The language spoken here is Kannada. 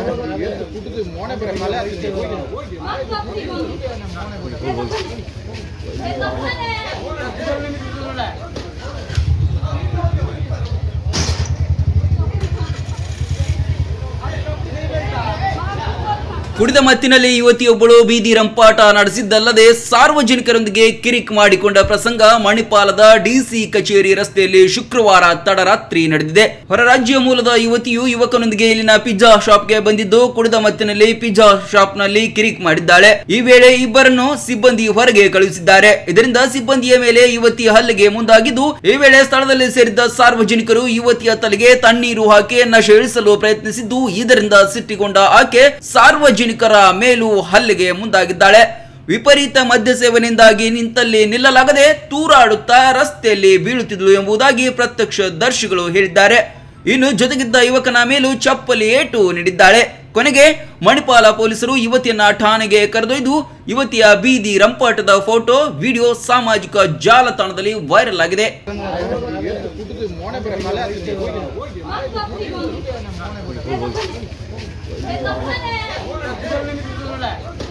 ಕುಡಿದ ಮತ್ತಿನಲ್ಲಿ ಯುವತಿಯೊಬ್ಬಳು ಬೀದಿ ರಂಪಾಟ ನಡೆಸಿದ್ದಲ್ಲದೆ ಸಾರ್ವಜನಿಕರೊಂದಿಗೆ ಕಿರಿಕ್ ಮಾಡಿಕೊಂಡ ಪ್ರಸಂಗ ಮಣಿಪಾಲದ ಡಿಸಿ ಕಚೇರಿ ರಸ್ತೆಯಲ್ಲಿ ಶುಕ್ರವಾರ ತಡರಾತ್ರಿ ನಡೆದಿದೆ ಹೊರರಾಜ್ಯ ಮೂಲದ ಯುವತಿಯು ಯುವಕನೊಂದಿಗೆ ಇಲ್ಲಿನ ಪಿಜ್ಜಾ ಶಾಪ್ಗೆ ಬಂದಿದ್ದು ಕುಡಿದ ಮತ್ತಿನಲ್ಲಿ ಪಿಜ್ಜಾ ಶಾಪ್ನಲ್ಲಿ ಕಿರಿಕ್ ಮಾಡಿದ್ದಾಳೆ ಈ ವೇಳೆ ಇಬ್ಬರನ್ನು ಸಿಬ್ಬಂದಿ ಹೊರಗೆ ಕಳುಹಿಸಿದ್ದಾರೆ ಇದರಿಂದ ಸಿಬ್ಬಂದಿಯ ಮೇಲೆ ಯುವತಿ ಹಲ್ಲೆಗೆ ಮುಂದಾಗಿದ್ದು ಈ ವೇಳೆ ಸ್ಥಳದಲ್ಲಿ ಸೇರಿದ್ದ ಸಾರ್ವಜನಿಕರು ಯುವತಿಯ ತಲೆಗೆ ತಣ್ಣೀರು ಹಾಕಿ ನಶೆ ಇಳಿಸಲು ಪ್ರಯತ್ನಿಸಿದ್ದು ಇದರಿಂದ ಸಿಟ್ಟಿಗೊಂಡ ಆಕೆ ಸಾರ್ವಜನಿಕರ ಮೇಲೂ ಹಲ್ಲೆಗೆ ಮುಂದಾಗಿದ್ದಾಳೆ ವಿಪರೀತ ಮದ್ಯ ಸೇವನೆಯಿಂದಾಗಿ ನಿಂತಲ್ಲಿ ನಿಲ್ಲಲಾಗದೆ ತೂರಾಡುತ್ತಾ ರಸ್ತೆಯಲ್ಲಿ ಬೀಳುತ್ತಿದ್ದಳು ಎಂಬುದಾಗಿ ಪ್ರತ್ಯಕ್ಷ ದರ್ಶಿಗಳು ಹೇಳಿದ್ದಾರೆ ಇನ್ನು ಜೊತೆಗಿದ್ದ ಯುವಕನ ಮೇಲೂ ಚಪ್ಪಲಿ ಏಟು ನೀಡಿದ್ದಾಳೆ ಕೊನೆಗೆ ಮಣಿಪಾಲ ಪೊಲೀಸರು ಯುವತಿಯನ್ನ ಠಾಣೆಗೆ ಕರೆದೊಯ್ದು ಯುವತಿಯ ಬೀದಿ ರಂಪಾಟದ ಫೋಟೋ ವಿಡಿಯೋ ಸಾಮಾಜಿಕ ಜಾಲತಾಣದಲ್ಲಿ ವೈರಲ್ ಆಗಿದೆ ಹೋಗಿ